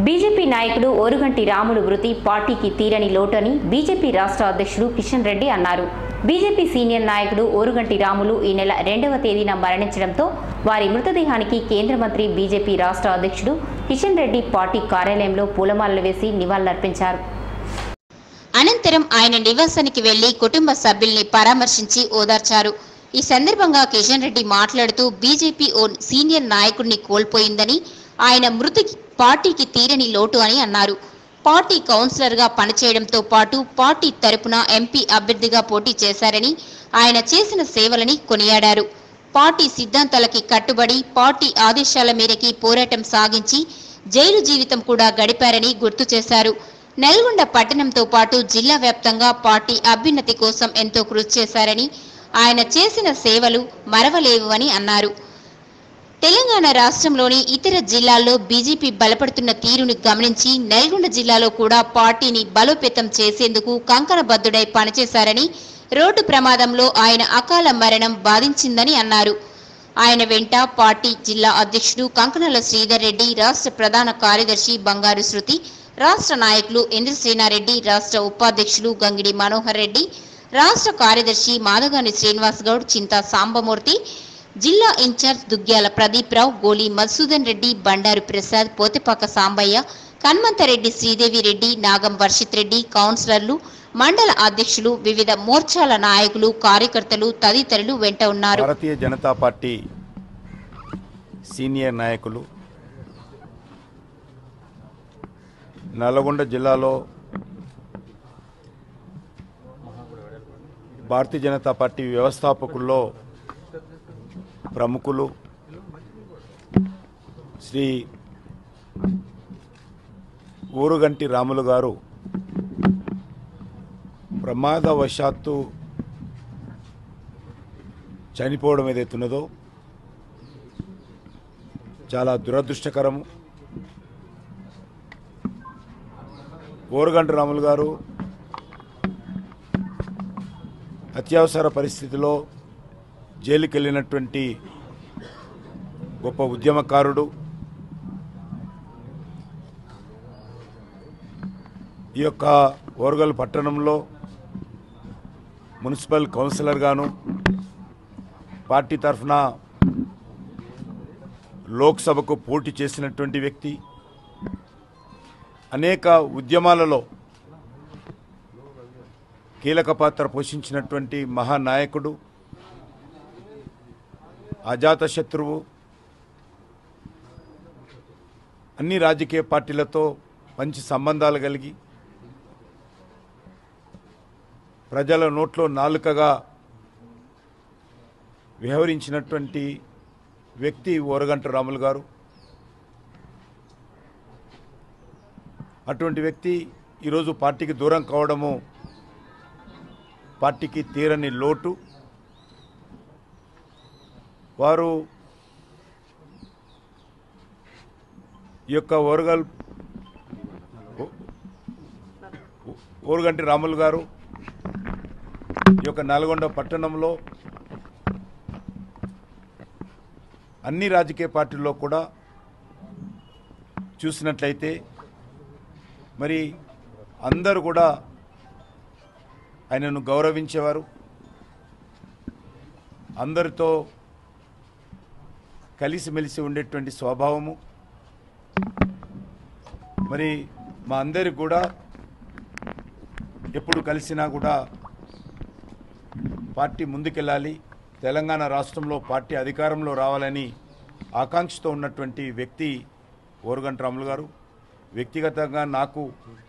BJP నాయకుడు ఓరుగంటి రాములు మృతి పార్టీకి తీరని లోటని బీజేపీ రాష్ట్ర అధ్యక్షుడు కిషన్ రెడ్డి అన్నారు బీజేపీ సీనియర్ నాయకుడు ఓరుగంటి రాములు ఈ నెల రెండవ తేదీన మరణించడంతో వారి మృతదేహానికి కేంద్ర మంత్రి బీజేపీ రాష్ట్ర అధ్యక్షుడు కిషన్ రెడ్డి పార్టీ కార్యాలయంలో పూలమాలలు వేసి నివాళులర్పించారు అనంతరం ఆయన నివాసానికి వెళ్లి కుటుంబ సభ్యుల్ని పరామర్శించి ఓదార్చారు ఈ సందర్భంగా కిషన్ రెడ్డి మాట్లాడుతూ బీజేపీ ఓ సీనియర్ నాయకుడిని కోల్పోయిందని ఆయన మృతికి పార్టీకి తీరని లోటు అని అన్నారు పార్టీ కౌన్సిలర్గా పనిచేయడంతో పాటు పార్టీ తరపున ఎంపీ అభ్యర్థిగా పోటీ చేశారని ఆయన చేసిన సేవలని కొనియాడారు పార్టీ సిద్ధాంతాలకి కట్టుబడి పార్టీ ఆదేశాల మేరకి పోరాటం సాగించి జైలు జీవితం కూడా గడిపారని గుర్తు చేశారు నల్గొండ పట్టణంతో పాటు జిల్లా వ్యాప్తంగా పార్టీ అభ్యున్నతి కోసం ఎంతో కృషి చేశారని ఆయన చేసిన సేవలు మరవలేవు అని అన్నారు తెలంగాణ రాష్ట్రంలోని ఇతర జిల్లాల్లో బీజేపీ బలపడుతున్న తీరుని గమనించి నల్గొండ జిల్లాలో కూడా పార్టీని బలోపేతం చేసేందుకు కంకణబద్ధుడై పనిచేశారని రోడ్డు ప్రమాదంలో ఆయన అకాల మరణం బాధించిందని అన్నారు ఆయన వెంట పార్టీ జిల్లా అధ్యక్షుడు కంకణల శ్రీధర్ రెడ్డి రాష్ట్ర ప్రధాన కార్యదర్శి బంగారు శృతి రాష్ట్ర నాయకులు ఇంద్రసేనారెడ్డి రాష్ట్ర ఉపాధ్యక్షులు గంగిడి మనోహర్ రెడ్డి రాష్ట్ర కార్యదర్శి మాదగాని శ్రీనివాస్ గౌడ్ చింతా సాంబమూర్తి జిల్లా ఇన్ఛార్జ్ దుగ్గ్యాల ప్రదీప్ రావు గోలి మధుసూదన్ రెడ్డి బండారు ప్రసాద్ పోతెపాక సాంబయ్య కన్మంతరెడ్డి శ్రీదేవి రెడ్డి నాగం వర్షిత్ రెడ్డి కౌన్సిలర్లు మండల అధ్యక్షులు వివిధ మోర్చాల నాయకులు కార్యకర్తలు తదితరులు వెంట ఉన్నారు భారతీయ జనతా పార్టీ సీనియర్ నాయకులు నల్గొండ జిల్లాలో భారతీయ జనతా పార్టీ వ్యవస్థాపకుల్లో ప్రముఖులు శ్రీ ఊరుగంటి రాములు గారు ప్రమాదవశాత్తు చనిపోవడం ఏదైతున్నదో చాలా దురదృష్టకరము ఓరుగంటి రాములు గారు అత్యవసర పరిస్థితిలో జైలుకి వెళ్ళినటువంటి గొప్ప ఉద్యమకారుడు ఈ యొక్క ఓరుగల్ పట్టణంలో మున్సిపల్ కౌన్సిలర్ గాను పార్టీ తరఫున లోక్సభకు పోటీ చేసినటువంటి వ్యక్తి అనేక ఉద్యమాలలో కీలక పాత్ర పోషించినటువంటి మహానాయకుడు అజాతశత్రువు అన్ని రాజకీయ పార్టీలతో మంచి సంబంధాలు కలిగి ప్రజల నోట్లో నాలుకగా వ్యవహరించినటువంటి వ్యక్తి ఓరగంట రాములు గారు అటువంటి వ్యక్తి ఈరోజు పార్టీకి దూరం కావడము పార్టీకి తీరని లోటు వారు ఈ యొక్క ఓరగల్ ఓరుగంటి రాములు గారు ఈ యొక్క నల్గొండ పట్టణంలో అన్ని రాజకీయ పార్టీల్లో కూడా చూసినట్లయితే మరి అందరూ కూడా ఆయనను గౌరవించేవారు అందరితో కలిసిమెలిసి ఉండేటువంటి స్వభావము మరి మా అందరికి కూడా ఎప్పుడు కలిసినా కూడా పార్టీ ముందుకెళ్ళాలి తెలంగాణ రాష్ట్రంలో పార్టీ అధికారంలో రావాలని ఆకాంక్షతో ఉన్నటువంటి వ్యక్తి ఓరుగంట రాములు గారు వ్యక్తిగతంగా నాకు